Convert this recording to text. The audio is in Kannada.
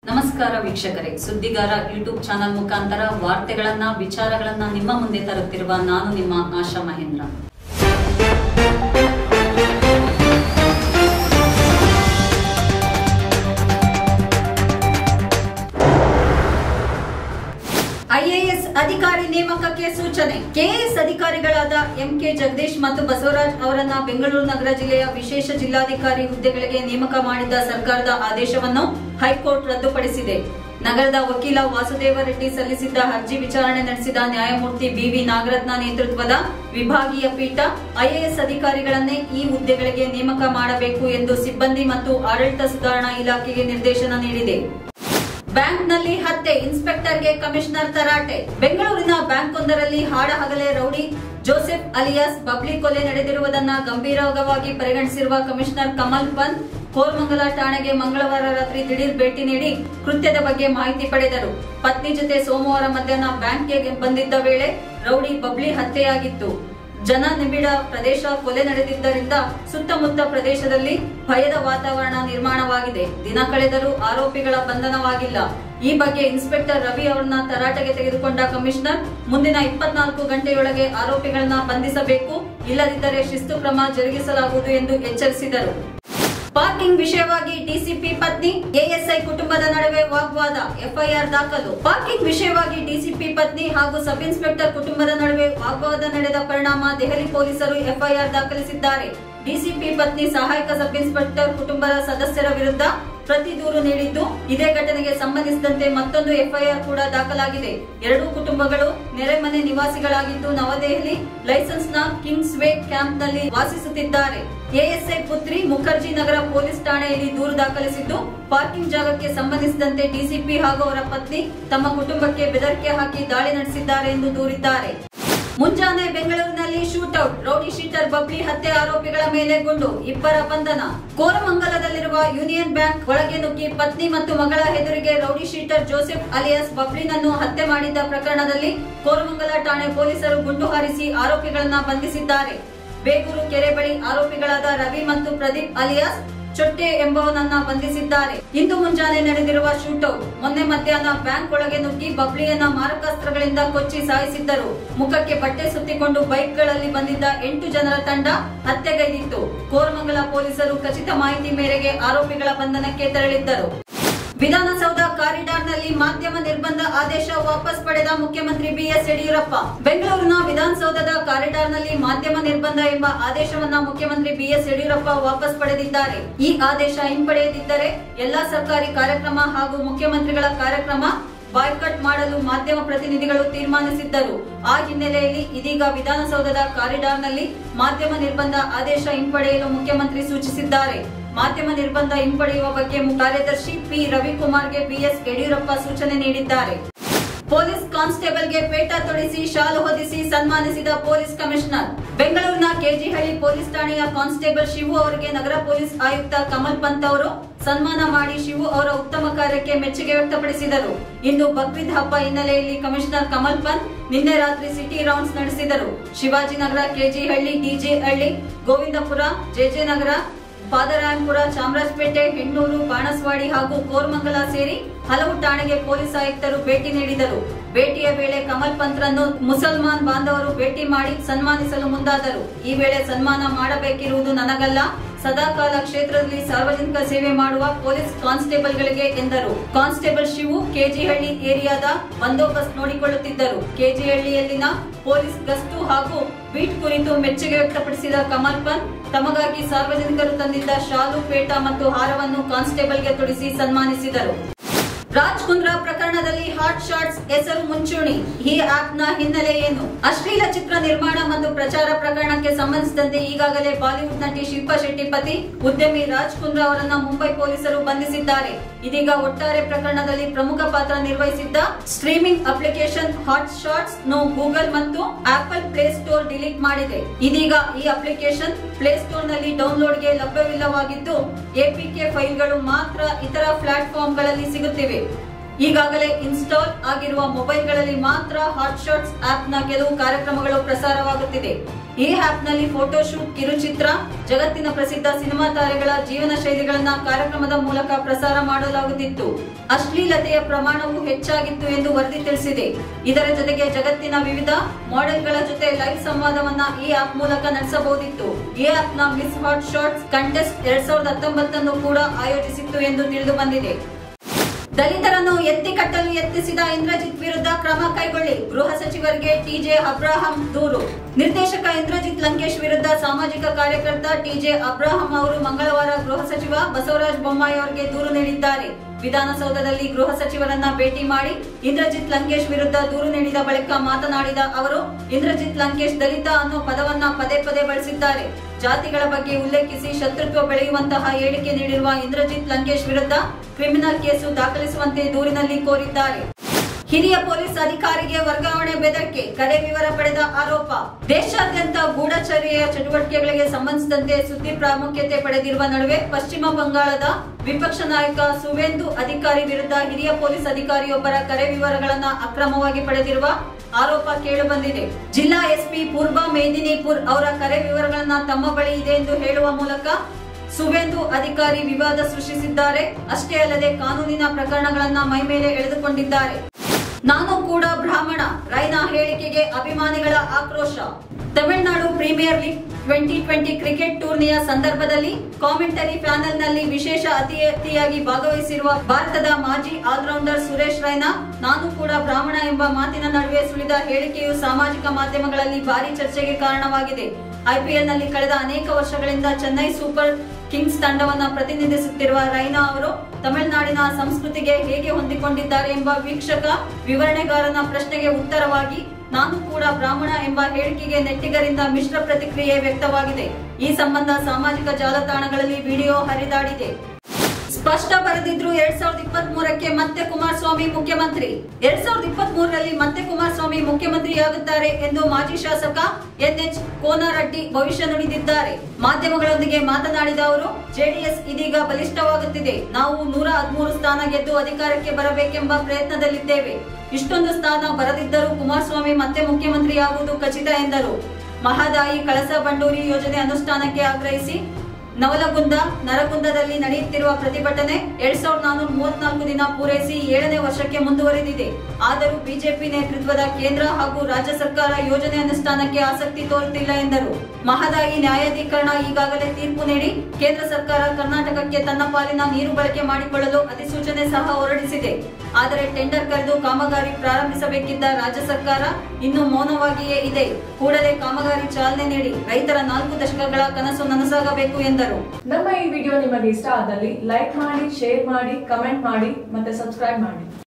ನಮಸ್ಕಾರ ವೀಕ್ಷಕರೇ ಸುದ್ದಿಗಾರ ಯೂಟ್ಯೂಬ್ ಚಾನಲ್ ಮುಖಾಂತರ ವಾರ್ತೆಗಳನ್ನ ವಿಚಾರಗಳನ್ನ ನಿಮ್ಮ ಮುಂದೆ ತರುತ್ತಿರುವ ನಾನು ನಿಮ್ಮ ಆಶಾ ಮಹೇಂದ್ರ ಐಎಎಸ್ ಅಧಿಕಾರಿ ನೇಮಕಕ್ಕೆ ಸೂಚನೆ ಕೆಎಎಸ್ ಅಧಿಕಾರಿಗಳಾದ ಎಂಕೆ ಜಗದೀಶ್ ಮತ್ತು ಬಸವರಾಜ್ ಅವರನ್ನ ಬೆಂಗಳೂರು ನಗರ ಜಿಲ್ಲೆಯ ವಿಶೇಷ ಜಿಲ್ಲಾಧಿಕಾರಿ ಹುದ್ದೆಗಳಿಗೆ ನೇಮಕ ಮಾಡಿದ್ದ ಸರ್ಕಾರದ ಆದೇಶವನ್ನು ಹೈಕೋರ್ಟ್ ರದ್ದುಪಡಿಸಿದೆ ನಗರದ ವಕೀಲ ವಾಸುದೇವ ರೆಡ್ಡಿ ಸಲ್ಲಿಸಿದ್ದ ಅರ್ಜಿ ವಿಚಾರಣೆ ನಡೆಸಿದ ನ್ಯಾಯಮೂರ್ತಿ ಬಿವಿ ನಾಗರತ್ನ ನೇತೃತ್ವದ ವಿಭಾಗೀಯ ಪೀಠ ಐಎಎಸ್ ಅಧಿಕಾರಿಗಳನ್ನೇ ಈ ಹುದ್ದೆಗಳಿಗೆ ನೇಮಕ ಮಾಡಬೇಕು ಎಂದು ಸಿಬ್ಬಂದಿ ಮತ್ತು ಆಡಳಿತ ಸುಧಾರಣಾ ಇಲಾಖೆಗೆ ನಿರ್ದೇಶನ ನೀಡಿದೆ ಬ್ಯಾಂಕ್ನಲ್ಲಿ ಹತ್ಯೆ ಇನ್ಸ್ಪೆಕ್ಟರ್ಗೆ ಕಮಿಷನರ್ ತರಾಟೆ ಬೆಂಗಳೂರಿನ ಬ್ಯಾಂಕ್ ಒಂದರಲ್ಲಿ ಹಾಡಹಗಲೇ ರೌಡಿ ಜೋಸೆಫ್ ಅಲಿಯಾಸ್ ಬಬ್ಲಿ ಕೊಲೆ ನಡೆದಿರುವುದನ್ನ ಗಂಭೀರವಾಗಿ ಪರಿಗಣಿಸಿರುವ ಕಮಿಷನರ್ ಕಮಲ್ ಪಂತ್ ಕೋರ್ಮಂಗಲ ಠಾಣೆಗೆ ಮಂಗಳವಾರ ರಾತ್ರಿ ದಿಢೀರ್ ಭೇಟಿ ನೀಡಿ ಕೃತ್ಯದ ಬಗ್ಗೆ ಮಾಹಿತಿ ಪಡೆದರು ಪತ್ನಿ ಜೊತೆ ಸೋಮವಾರ ಮಧ್ಯಾಹ್ನ ಬ್ಯಾಂಕ್ಗೆ ಬಂದಿದ್ದ ವೇಳೆ ರೌಡಿ ಬಬ್ಲಿ ಹತ್ಯೆಯಾಗಿತ್ತು ಜನ ನಿಬಿಡ ಪ್ರದೇಶ ಕೊಲೆ ನಡೆದಿದ್ದರಿಂದ ಸುತ್ತಮುತ್ತ ಪ್ರದೇಶದಲ್ಲಿ ಭಯದ ವಾತಾವರಣ ನಿರ್ಮಾಣವಾಗಿದೆ ದಿನ ಕಳೆದರೂ ಆರೋಪಿಗಳ ಬಂಧನವಾಗಿಲ್ಲ ಈ ಬಗ್ಗೆ ಇನ್ಸ್ಪೆಕ್ಟರ್ ರವಿ ಅವರನ್ನ ತರಾಟೆಗೆ ತೆಗೆದುಕೊಂಡ ಕಮಿಷನರ್ ಮುಂದಿನ ಇಪ್ಪತ್ನಾಲ್ಕು ಗಂಟೆಯೊಳಗೆ ಆರೋಪಿಗಳನ್ನ ಬಂಧಿಸಬೇಕು ಇಲ್ಲದಿದ್ದರೆ ಶಿಸ್ತು ಕ್ರಮ ಜರುಗಿಸಲಾಗುವುದು ಎಂದು ಎಚ್ಚರಿಸಿದರು ಪಾರ್ಕಿಂಗ್ ವಿಷಯವಾಗಿ ಡಿಸಿಪಿ ಪತ್ನಿ ಎಎಸ್ಐ ಕುಟುಂಬದ ನಡುವೆ ವಾಗ್ವಾದ ಎಫ್ಐಆರ್ ದಾಖಲು ಪಾರ್ಕಿಂಗ್ ವಿಷಯವಾಗಿ ಡಿಸಿಪಿ ಪತ್ನಿ ಹಾಗೂ ಸಬ್ ಇನ್ಸ್ಪೆಕ್ಟರ್ ಕುಟುಂಬದ ನಡುವೆ ವಾಗ್ವಾದ ನಡೆದ ಪರಿಣಾಮ ದೆಹಲಿ ಪೊಲೀಸರು ಎಫ್ಐಆರ್ ದಾಖಲಿಸಿದ್ದಾರೆ ಡಿಸಿಪಿ ಪತ್ನಿ ಸಹಾಯಕ ಸಬ್ ಇನ್ಸ್ಪೆಕ್ಟರ್ ಕುಟುಂಬದ ಸದಸ್ಯರ ವಿರುದ್ಧ ಪ್ರತಿ ದೂರು ನೀಡಿದ್ದು ಇದೇ ಘಟನೆಗೆ ಸಂಬಂಧಿಸಿದಂತೆ ಮತ್ತೊಂದು ಎಫ್ಐಆರ್ ಕೂಡ ದಾಖಲಾಗಿದೆ ಎರಡೂ ಕುಟುಂಬಗಳು ನೆರೆಮನೆ ನಿವಾಸಿಗಳಾಗಿದ್ದು ನವದೆಹಲಿ ಲೈಸೆನ್ಸ್ ನ ಕಿಂಗ್ಸ್ ವೇ ಕ್ಯಾಂಪ್ ನಲ್ಲಿ ವಾಸಿಸುತ್ತಿದ್ದಾರೆ ಎಎಸ್ಐ ಪುತ್ರಿ ಮುಖರ್ಜಿ ನಗರ ಪೊಲೀಸ್ ಠಾಣೆಯಲ್ಲಿ ದೂರು ದಾಖಲಿಸಿದ್ದು ಪಾರ್ಕಿಂಗ್ ಜಾಗಕ್ಕೆ ಸಂಬಂಧಿಸಿದಂತೆ ಡಿಸಿಪಿ ಹಾಗೂ ಅವರ ಪತ್ನಿ ತಮ್ಮ ಕುಟುಂಬಕ್ಕೆ ಬೆದರಿಕೆ ಹಾಕಿ ದಾಳಿ ನಡೆಸಿದ್ದಾರೆ ಎಂದು ದೂರಿದ್ದಾರೆ ಮುಂಜಾನೆ ಬೆಂಗಳೂರಿನಲ್ಲಿ ಶೂಟೌಟ್ ರೌಡಿ ಶೀಟರ್ ಬಬ್ಲಿ ಹತ್ಯೆ ಆರೋಪಿಗಳ ಮೇಲೆ ಗುಂಡು ಇಬ್ಬರ ಬಂಧನ ಕೋರಮಂಗಲದಲ್ಲಿರುವ ಯೂನಿಯನ್ ಬ್ಯಾಂಕ್ ಒಳಗೆ ನುಗ್ಗಿ ಪತ್ನಿ ಮತ್ತು ಮಗಳ ಎದುರಿಗೆ ರೌಡಿ ಶೀಟರ್ ಜೋಸೆಫ್ ಅಲಿಯಾಸ್ ಬಬ್ಲಿನನ್ನು ಹತ್ಯೆ ಮಾಡಿದ್ದ ಪ್ರಕರಣದಲ್ಲಿ ಕೋರಮಂಗಲ ಠಾಣೆ ಪೊಲೀಸರು ಗುಂಡು ಹಾರಿಸಿ ಆರೋಪಿಗಳನ್ನ ಬಂಧಿಸಿದ್ದಾರೆ ಬೇಗೂರು ಕೆರೆ ಬಳಿ ಆರೋಪಿಗಳಾದ ರವಿ ಮತ್ತು ಪ್ರದೀಪ್ ಅಲಿಯಾಸ್ ಚೊಟ್ಟೆ ಎಂಬುವನನ್ನ ಬಂಧಿಸಿದ್ದಾರೆ ಇಂದು ಮುಂಜಾನೆ ನಡೆದಿರುವ ಶೂಟೌಟ್ ಮೊನ್ನೆ ಮಧ್ಯಾಹ್ನ ಬ್ಯಾಂಕ್ ಒಳಗೆ ನುಗ್ಗಿ ಬಬ್ಲಿಯನ್ನ ಮಾರಕಾಸ್ತ್ರಗಳಿಂದ ಕೊಚ್ಚಿ ಸಾಯಿಸಿದ್ದರು ಮುಖಕ್ಕೆ ಬಟ್ಟೆ ಸುತ್ತಿಕೊಂಡು ಬೈಕ್ಗಳಲ್ಲಿ ಬಂದಿದ್ದ ಎಂಟು ಜನರ ತಂಡ ಹತ್ಯೆಗೈದಿತ್ತು ಕೋರಮಂಗಲ ಪೊಲೀಸರು ಖಚಿತ ಮಾಹಿತಿ ಮೇರೆಗೆ ಆರೋಪಿಗಳ ಬಂಧನಕ್ಕೆ ತೆರಳಿದ್ದರು ವಿಧಾನಸೌಧ ಕಾರಿಡಾರ್ನಲ್ಲಿ ಮಾಧ್ಯಮ ನಿರ್ಬಂಧ ಆದೇಶ ವಾಪಸ್ ಪಡೆದ ಮುಖ್ಯಮಂತ್ರಿ ಬಿಎಸ್ ಯಡಿಯೂರಪ್ಪ ಬೆಂಗಳೂರಿನ ವಿಧಾನಸೌಧದ ಕಾರಿಡಾರ್ನಲ್ಲಿ ಮಾಧ್ಯಮ ನಿರ್ಬಂಧ ಎಂಬ ಆದೇಶವನ್ನ ಮುಖ್ಯಮಂತ್ರಿ ಬಿಎಸ್ ಯಡಿಯೂರಪ್ಪ ವಾಪಸ್ ಪಡೆದಿದ್ದಾರೆ ಈ ಆದೇಶ ಹಿಂಪಡೆಯದಿದ್ದರೆ ಎಲ್ಲಾ ಸರ್ಕಾರಿ ಕಾರ್ಯಕ್ರಮ ಹಾಗೂ ಮುಖ್ಯಮಂತ್ರಿಗಳ ಕಾರ್ಯಕ್ರಮ ಬಾಯ್ಕಟ್ ಮಾಡಲು ಮಾಧ್ಯಮ ಪ್ರತಿನಿಧಿಗಳು ತೀರ್ಮಾನಿಸಿದ್ದರು ಆ ಹಿನ್ನೆಲೆಯಲ್ಲಿ ಇದೀಗ ವಿಧಾನಸೌಧದ ಕಾರಿಡಾರ್ನಲ್ಲಿ ಮಾಧ್ಯಮ ನಿರ್ಬಂಧ ಆದೇಶ ಹಿಂಪಡೆಯಲು ಮುಖ್ಯಮಂತ್ರಿ ಸೂಚಿಸಿದ್ದಾರೆ ಮಾಧ್ಯಮ ನಿರ್ಬಂಧ ಹಿಂಪಡೆಯುವ ಬಗ್ಗೆ ಕಾರ್ಯದರ್ಶಿ ಪಿ ರವಿಕುಮಾರ್ಗೆ ಬಿಎಸ್ ಯಡಿಯೂರಪ್ಪ ಸೂಚನೆ ನೀಡಿದ್ದಾರೆ ಪೊಲೀಸ್ ಕಾನ್ಸ್ಟೇಬಲ್ಗೆ ಪೇಟ ತೊಡಿಸಿ ಶಾಲು ಹೊದಿಸಿ ಸನ್ಮಾನಿಸಿದ ಪೊಲೀಸ್ ಕಮಿಷನರ್ ಬೆಂಗಳೂರಿನ ಕೆಜಿಹಳ್ಳಿ ಪೊಲೀಸ್ ಠಾಣೆಯ ಕಾನ್ಸ್ಟೇಬಲ್ ಶಿವು ಅವರಿಗೆ ನಗರ ಪೊಲೀಸ್ ಆಯುಕ್ತ ಕಮಲ್ ಪಂತ್ ಅವರು ಸನ್ಮಾನ ಮಾಡಿ ಶಿವು ಅವರ ಉತ್ತಮ ಕಾರ್ಯಕ್ಕೆ ಮೆಚ್ಚುಗೆ ವ್ಯಕ್ತಪಡಿಸಿದರು ಇಂದು ಬಕ್ರೀದ್ ಹಬ್ಬ ಹಿನ್ನೆಲೆಯಲ್ಲಿ ಕಮಿಷನರ್ ಕಮಲ್ ಪಂತ್ ನಿನ್ನೆ ರಾತ್ರಿ ಸಿಟಿ ರೌಂಡ್ಸ್ ನಡೆಸಿದರು ಶಿವಾಜಿನಗರ ಕೆಜಿಹಳ್ಳಿ ಡಿಜೆ ಹಳ್ಳಿ ಗೋವಿಂದಪುರ ಜೆಜೆ ನಗರ ಪಾದರಾಯಂಪುರ ಚಾಮರಾಜಪೇಟೆ ಹೆಣ್ಣೂರು ಬಾಣಸ್ವಾಡಿ ಹಾಗೂ ಕೋರಮಂಗಲ ಸೇರಿ ಹಲವು ಠಾಣೆಗೆ ಪೊಲೀಸ್ ಆಯುಕ್ತರು ಭೇಟಿ ನೀಡಿದರು ಭೇಟಿಯ ವೇಳೆ ಕಮಲ್ ಪಂತ್ರನ್ನು ಮುಸಲ್ಮಾನ್ ಬಾಂಧವರು ಭೇಟಿ ಮಾಡಿ ಸನ್ಮಾನಿಸಲು ಮುಂದಾದರು ಈ ವೇಳೆ ಸನ್ಮಾನ ಮಾಡಬೇಕಿರುವುದು ನನಗಲ್ಲ ಸದಾಕಾಲ ಕ್ಷೇತ್ರದಲ್ಲಿ ಸಾರ್ವಜನಿಕ ಸೇವೆ ಮಾಡುವ ಪೊಲೀಸ್ ಕಾನ್ಸ್ಟೇಬಲ್ಗಳಿಗೆ ಎಂದರು ಕಾನ್ಸ್ಟೇಬಲ್ ಶಿವು ಕೆಜಿಹಳ್ಳಿ ಏರಿಯಾದ ಬಂದೋಬಸ್ತ್ ನೋಡಿಕೊಳ್ಳುತ್ತಿದ್ದರು ಕೆಜಿಹಳ್ಳಿಯಲ್ಲಿನ ಪೊಲೀಸ್ ಗಸ್ತು ಹಾಗೂ ಬೀಟ್ ಕುರಿತು ಮೆಚ್ಚುಗೆ ವ್ಯಕ್ತಪಡಿಸಿದ ಕಮಲ್ ಪಂತ್ ತಮಗಾಗಿ ಸಾರ್ವಜನಿಕರು ತಂದಿದ್ದ ಶಾಲು ಪೇಟ ಮತ್ತು ಹಾರವನ್ನು ಕಾನ್ಸ್ಟೇಬಲ್ಗೆ ತೊಡಿಸಿ ಸನ್ಮಾನಿಸಿದರು ರಾಜ್ ಕುಂದ್ರಾ ಪ್ರಕರಣದಲ್ಲಿ ಹಾಟ್ ಶಾಟ್ಸ್ ಹೆಸರು ಮುಂಚೂಣಿ ಈ ಆಪ್ ನ ಹಿನ್ನೆಲೆ ಏನು ಅಶ್ಲೀಲ ಚಿತ್ರ ನಿರ್ಮಾಣ ಮತ್ತು ಪ್ರಚಾರ ಪ್ರಕರಣಕ್ಕೆ ಸಂಬಂಧಿಸಿದಂತೆ ಈಗಾಗಲೇ ಬಾಲಿವುಡ್ ನಟಿ ಶಿಲ್ಪಾ ಶೆಟ್ಟಿ ಪತಿ ಉದ್ಯಮಿ ರಾಜ್ ಕುಂದ್ರಾ ಅವರನ್ನ ಮುಂಬೈ ಪೊಲೀಸರು ಬಂಧಿಸಿದ್ದಾರೆ ಇದೀಗ ಒಟ್ಟಾರೆ ಪ್ರಕರಣದಲ್ಲಿ ಪ್ರಮುಖ ಪಾತ್ರ ನಿರ್ವಹಿಸಿದ್ದ ಸ್ಟ್ರೀಮಿಂಗ್ ಅಪ್ಲಿಕೇಶನ್ ಹಾಟ್ ಶಾಟ್ಸ್ ನು ಗೂಗಲ್ ಮತ್ತು ಆಪಲ್ ಪ್ಲೇ ಸ್ಟೋರ್ ಡಿಲೀಟ್ ಮಾಡಿದೆ ಇದೀಗ ಈ ಅಪ್ಲಿಕೇಶನ್ ಪ್ಲೇ ಸ್ಟೋರ್ ನಲ್ಲಿ ಡೌನ್ಲೋಡ್ಗೆ ಲಭ್ಯವಿಲ್ಲವಾಗಿದ್ದು ಎಪಿಕೆ ಫೈಲ್ಗಳು ಮಾತ್ರ ಇತರ ಪ್ಲಾಟ್ಫಾರ್ಮ್ಗಳಲ್ಲಿ ಸಿಗುತ್ತಿವೆ ಈಗಾಗಲೇ ಇನ್ಸ್ಟಾಲ್ ಆಗಿರುವ ಮೊಬೈಲ್ಗಳಲ್ಲಿ ಮಾತ್ರ ಹಾಟ್ ಶಾಟ್ಸ್ ಆಪ್ನ ಕೆಲವು ಕಾರ್ಯಕ್ರಮಗಳು ಪ್ರಸಾರವಾಗುತ್ತಿದೆ ಈ ಆಪ್ನಲ್ಲಿ ಫೋಟೋಶೂಟ್ ಕಿರುಚಿತ್ರ ಜಗತ್ತಿನ ಪ್ರಸಿದ್ಧ ಸಿನಿಮಾ ತಾರೆಗಳ ಜೀವನ ಶೈಲಿಗಳನ್ನ ಕಾರ್ಯಕ್ರಮದ ಮೂಲಕ ಪ್ರಸಾರ ಮಾಡಲಾಗುತ್ತಿತ್ತು ಅಶ್ಲೀಲತೆಯ ಪ್ರಮಾಣವು ಹೆಚ್ಚಾಗಿತ್ತು ಎಂದು ವರದಿ ತಿಳಿಸಿದೆ ಇದರ ಜೊತೆಗೆ ಜಗತ್ತಿನ ವಿವಿಧ ಮಾಡೆಲ್ಗಳ ಜೊತೆ ಲೈವ್ ಸಂವಾದವನ್ನ ಈ ಆಪ್ ಮೂಲಕ ನಡೆಸಬಹುದಿತ್ತು ಈ ಆಪ್ನ ಮಿಸ್ ಹಾಟ್ ಶಾಟ್ಸ್ ಕಂಟೆಸ್ಟ್ ಎರಡ್ ಸಾವಿರದ ಹತ್ತೊಂಬತ್ತನ್ನು ಕೂಡ ಆಯೋಜಿಸಿತ್ತು ಎಂದು ತಿಳಿದು ಬಂದಿದೆ ದಲಿತರನ್ನು ಎತ್ತಿ ಕಟ್ಟಲು ಯತ್ನಿಸಿದ ಇಂದ್ರಜಿತ್ ವಿರುದ್ಧ ಕ್ರಮ ಕೈಗೊಳ್ಳಿ ಗೃಹ ಸಚಿವರಿಗೆ ಟಿಜೆ ಅಬ್ರಾಹಂ ದೂರು ನಿರ್ದೇಶಕ ಇಂದ್ರಜಿತ್ ಲಂಕೇಶ್ ವಿರುದ್ಧ ಸಾಮಾಜಿಕ ಕಾರ್ಯಕರ್ತ ಟಿಜೆ ಅಬ್ರಾಹಂ ಅವರು ಮಂಗಳವಾರ ಗೃಹ ಸಚಿವ ಬಸವರಾಜ ಬೊಮ್ಮಾಯಿ ಅವರಿಗೆ ದೂರು ನೀಡಿದ್ದಾರೆ ವಿಧಾನಸೌಧದಲ್ಲಿ ಗೃಹ ಸಚಿವರನ್ನ ಭೇಟಿ ಮಾಡಿ ಇಂದ್ರಜಿತ್ ಲಂಕೇಶ್ ವಿರುದ್ಧ ದೂರು ನೀಡಿದ ಬಳಿಕ ಮಾತನಾಡಿದ ಅವರು ಇಂದ್ರಜಿತ್ ಲಂಕೇಶ್ ದಲಿತ ಅನ್ನೋ ಪದವನ್ನ ಪದೇ ಪದೇ ಬಳಸಿದ್ದಾರೆ ಜಾತಿಗಳ ಬಗ್ಗೆ ಉಲ್ಲೇಖಿಸಿ ಶತ್ರುತ್ವ ಬೆಳೆಯುವಂತಹ ಹೇಳಿಕೆ ನೀಡಿರುವ ಇಂದ್ರಜಿತ್ ಲಂಕೇಶ್ ವಿರುದ್ಧ ಕ್ರಿಮಿನಲ್ ಕೇಸು ದಾಖಲಿಸುವಂತೆ ದೂರಿನಲ್ಲಿ ಕೋರಿದ್ದಾರೆ ಹಿರಿಯ ಪೊಲೀಸ್ ಅಧಿಕಾರಿಗೆ ವರ್ಗಾವಣೆ ಬೆದರಿಕೆ ಕರೆ ವಿವರ ಪಡೆದ ಆರೋಪ ದೇಶಾದ್ಯಂತ ಗೂಢಚರ್ಯೆಯ ಚಟುವಟಿಕೆಗಳಿಗೆ ಸಂಬಂಧಿಸಿದಂತೆ ಸುದ್ದಿ ಪ್ರಾಮುಖ್ಯತೆ ಪಡೆದಿರುವ ನಡುವೆ ಪಶ್ಚಿಮ ಬಂಗಾಳದ ವಿಪಕ್ಷ ನಾಯಕ ಸುವೇಂದು ಅಧಿಕಾರಿ ವಿರುದ್ಧ ಹಿರಿಯ ಪೊಲೀಸ್ ಅಧಿಕಾರಿಯೊಬ್ಬರ ಕರೆ ವಿವರಗಳನ್ನ ಅಕ್ರಮವಾಗಿ ಪಡೆದಿರುವ ಆರೋಪ ಕೇಳಿಬಂದಿದೆ ಜಿಲ್ಲಾ ಎಸ್ಪಿ ಪೂರ್ವ ಮೇದಿನಿಪುರ್ ಅವರ ಕರೆ ವಿವರಗಳನ್ನ ತಮ್ಮ ಬಳಿ ಇದೆ ಎಂದು ಹೇಳುವ ಮೂಲಕ ಸುವೇಂದು ಅಧಿಕಾರಿ ವಿವಾದ ಸೃಷ್ಟಿಸಿದ್ದಾರೆ ಅಷ್ಟೇ ಅಲ್ಲದೆ ಕಾನೂನಿನ ಪ್ರಕರಣಗಳನ್ನ ಮೈಮೇಲೆ ಎಳೆದುಕೊಂಡಿದ್ದಾರೆ ನಾನು ಕೂಡ ಬ್ರಾಹ್ಮಣ ರೈನಾ ಹೇಳಿಕೆಗೆ ಅಭಿಮಾನಿಗಳ ಆಕ್ರೋಶ Tamil Nadu premier league twenty twenty cricket ಟೂರ್ನಿಯ ಸಂದರ್ಭದಲ್ಲಿ ಕಾಮೆಂಟರಿ ಪ್ಯಾನೆಲ್ ನಲ್ಲಿ ವಿಶೇಷ ಅತಿಥಿಯಾಗಿ ಭಾಗವಹಿಸಿರುವ ಭಾರತದ ಮಾಜಿ ಆಲ್ರೌಂಡರ್ ಸುರೇಶ್ ರೈನಾ ನಾನು ಕೂಡ ಬ್ರಾಹ್ಮಣ ಎಂಬ ಮಾತಿನ ನಡುವೆ ಸುಳಿದ ಹೇಳಿಕೆಯು ಸಾಮಾಜಿಕ ಮಾಧ್ಯಮಗಳಲ್ಲಿ ಭಾರಿ ಚರ್ಚೆಗೆ ಕಾರಣವಾಗಿದೆ ಐಪಿಎಲ್ ನಲ್ಲಿ ಕಳೆದ ಅನೇಕ ವರ್ಷಗಳಿಂದ ಚೆನ್ನೈ ಸೂಪರ್ ಕಿಂಗ್ಸ್ ತಂಡವನ್ನ ಪ್ರತಿನಿಧಿಸುತ್ತಿರುವ ರೈನಾ ಅವರು ತಮಿಳುನಾಡಿನ ಸಂಸ್ಕೃತಿಗೆ ಹೇಗೆ ಹೊಂದಿಕೊಂಡಿದ್ದಾರೆ ಎಂಬ ವೀಕ್ಷಕ ವಿವರಣೆಗಾರನ ಪ್ರಶ್ನೆಗೆ ಉತ್ತರವಾಗಿ ನಾನು ಕೂಡ ಬ್ರಾಹ್ಮಣ ಎಂಬ ಹೇಳಿಕೆಗೆ ನೆಟ್ಟಿಗರಿಂದ ಮಿಶ್ರ ಪ್ರತಿಕ್ರಿಯೆ ವ್ಯಕ್ತವಾಗಿದೆ ಈ ಸಂಬಂಧ ಸಾಮಾಜಿಕ ಜಾಲತಾಣಗಳಲ್ಲಿ ವಿಡಿಯೋ ಹರಿದಾಡಿದೆ ಸ್ಪಷ್ಟ ಬರೆದಿದ್ರು ಎರಡ್ ಸಾವಿರದ ಇಪ್ಪತ್ತ್ ಮೂರಕ್ಕೆ ಮತ್ತೆ ಕುಮಾರಸ್ವಾಮಿ ಮುಖ್ಯಮಂತ್ರಿ ಎರಡ್ ಸಾವಿರದ ಇಪ್ಪತ್ತ್ ಮೂರರಲ್ಲಿ ಮತ್ತೆ ಕುಮಾರಸ್ವಾಮಿ ಮುಖ್ಯಮಂತ್ರಿಯಾಗುತ್ತಾರೆ ಎಂದು ಮಾಜಿ ಶಾಸಕ ಎನ್ಎಚ್ ಕೋನರೆಡ್ಡಿ ಭವಿಷ್ಯ ನುಡಿದಿದ್ದಾರೆ ಮಾಧ್ಯಮಗಳೊಂದಿಗೆ ಮಾತನಾಡಿದ ಅವರು ಜೆಡಿಎಸ್ ಇದೀಗ ಬಲಿಷ್ಠವಾಗುತ್ತಿದೆ ನಾವು ನೂರ ಹದಿಮೂರು ಸ್ಥಾನ ಗೆದ್ದು ಅಧಿಕಾರಕ್ಕೆ ಬರಬೇಕೆಂಬ ಪ್ರಯತ್ನದಲ್ಲಿದ್ದೇವೆ ಇಷ್ಟೊಂದು ಸ್ಥಾನ ಬರದಿದ್ದರೂ ಕುಮಾರಸ್ವಾಮಿ ಮತ್ತೆ ಮುಖ್ಯಮಂತ್ರಿಯಾಗುವುದು ಖಚಿತ ಎಂದರು ಮಹದಾಯಿ ಕಳಸಾ ಬಂಡೂರಿ ಯೋಜನೆ ಅನುಷ್ಠಾನಕ್ಕೆ ಆಗ್ರಹಿಸಿ ನವಲಗುಂದ ನರಗುಂದದಲ್ಲಿ ನಡೆಯುತ್ತಿರುವ ಪ್ರತಿಭಟನೆ ಎರಡ್ ಸಾವಿರದ ನಾನೂರ ಮೂವತ್ನಾಲ್ಕು ದಿನ ಪೂರೈಸಿ ಏಳನೇ ವರ್ಷಕ್ಕೆ ಮುಂದುವರೆದಿದೆ ಆದರೂ ಬಿಜೆಪಿ ನೇತೃತ್ವದ ಕೇಂದ್ರ ಹಾಗೂ ರಾಜ್ಯ ಸರ್ಕಾರ ಯೋಜನೆ ಅನುಷ್ಠಾನಕ್ಕೆ ಆಸಕ್ತಿ ತೋರುತ್ತಿಲ್ಲ ಎಂದರು ಮಹದಾಯಿ ನ್ಯಾಯಾಧೀಕರಣ ಈಗಾಗಲೇ ತೀರ್ಪು ನೀಡಿ ಕೇಂದ್ರ ಸರ್ಕಾರ ಕರ್ನಾಟಕಕ್ಕೆ ತನ್ನ ಪಾಲಿನ ನೀರು ಬಳಕೆ ಮಾಡಿಕೊಳ್ಳಲು ಅಧಿಸೂಚನೆ ಸಹ ಹೊರಡಿಸಿದೆ ಆದರೆ ಟೆಂಡರ್ ಕರೆದು ಕಾಮಗಾರಿ ಪ್ರಾರಂಭಿಸಬೇಕಿದ್ದ ರಾಜ್ಯ ಸರ್ಕಾರ ಇನ್ನು ಮೌನವಾಗಿಯೇ ಇದೆ ಕೂಡಲೇ ಕಾಮಗಾರಿ ಚಾಲನೆ ನೀಡಿ ರೈತರ ನಾಲ್ಕು ದಶಕಗಳ ಕನಸು ನನಸಾಗಬೇಕು ಎಂದರು ನಮ್ಮ ಈ ವಿಡಿಯೋ ನಿಮಗೆ ಇಷ್ಟ ಆದಲ್ಲಿ ಲೈಕ್ ಮಾಡಿ ಶೇರ್ ಮಾಡಿ ಕಮೆಂಟ್ ಮಾಡಿ ಮತ್ತೆ ಸಬ್ಸ್ಕ್ರೈಬ್ ಮಾಡಿ